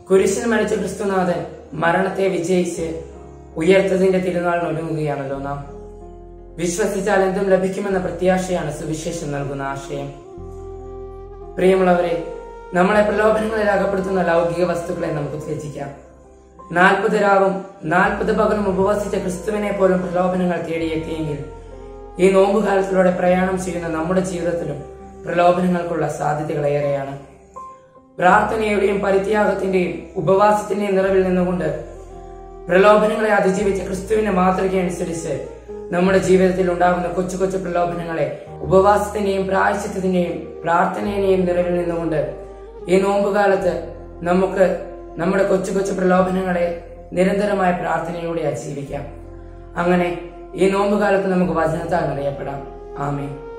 കുരിശിൽ മരിച്ച ക്രിസ്തുനാഥൻ മരണത്തെ വിജയിച്ച് ഉയർത്തതിന്റെ തിരുനാളിന് ഒരുങ്ങുകയാണല്ലോ നാം വിശ്വസിച്ചാൽ എന്തും ലഭിക്കുമെന്ന പ്രത്യാശയാണ് സുവിശേഷം നൽകുന്ന ആശയം പ്രിയമുള്ളവരെ നമ്മളെ പ്രലോഭനങ്ങളിൽ അകപ്പെടുത്തുന്ന ലൗകിക വസ്തുക്കളെ നമുക്ക് ത്യജിക്കാം നാൽപ്പത് രാവും നാൽപ്പത് പകലും ഉപവസിച്ച ക്രിസ്തുവിനെ പോലും പ്രലോഭനങ്ങൾ തേടിയെത്തിയെങ്കിൽ ഈ നോമ്പുകാലത്തിലൂടെ പ്രയാണം ചെയ്യുന്ന നമ്മുടെ ജീവിതത്തിലും പ്രലോഭനങ്ങൾക്കുള്ള സാധ്യതകൾ ഏറെയാണ് പ്രാർത്ഥനയുടെയും പരിത്യാഗത്തിന്റെയും ഉപവാസത്തിന്റെയും നിറവിൽ നിന്നുകൊണ്ട് പ്രലോഭനങ്ങളെ അതിജീവിച്ച ക്രിസ്തുവിന്റെ മാതൃകയനുസരിച്ച് നമ്മുടെ ജീവിതത്തിൽ ഉണ്ടാകുന്ന കൊച്ചു കൊച്ചു പ്രലോഭനങ്ങളെ ഉപവാസത്തിന്റെയും പ്രായശ്ചിത്തത്തിന്റെയും പ്രാർത്ഥനയുടെയും നിറവിൽ നിന്നുകൊണ്ട് ഈ നോമ്പുകാലത്ത് നമുക്ക് നമ്മുടെ കൊച്ചു കൊച്ചു പ്രലോഭനങ്ങളെ നിരന്തരമായ പ്രാർത്ഥനയിലൂടെ അതിജീവിക്കാം അങ്ങനെ ഈ നോമ്പുകാലത്ത് നമുക്ക് വചനത്താൽ നിറയപ്പെടാം ആമേ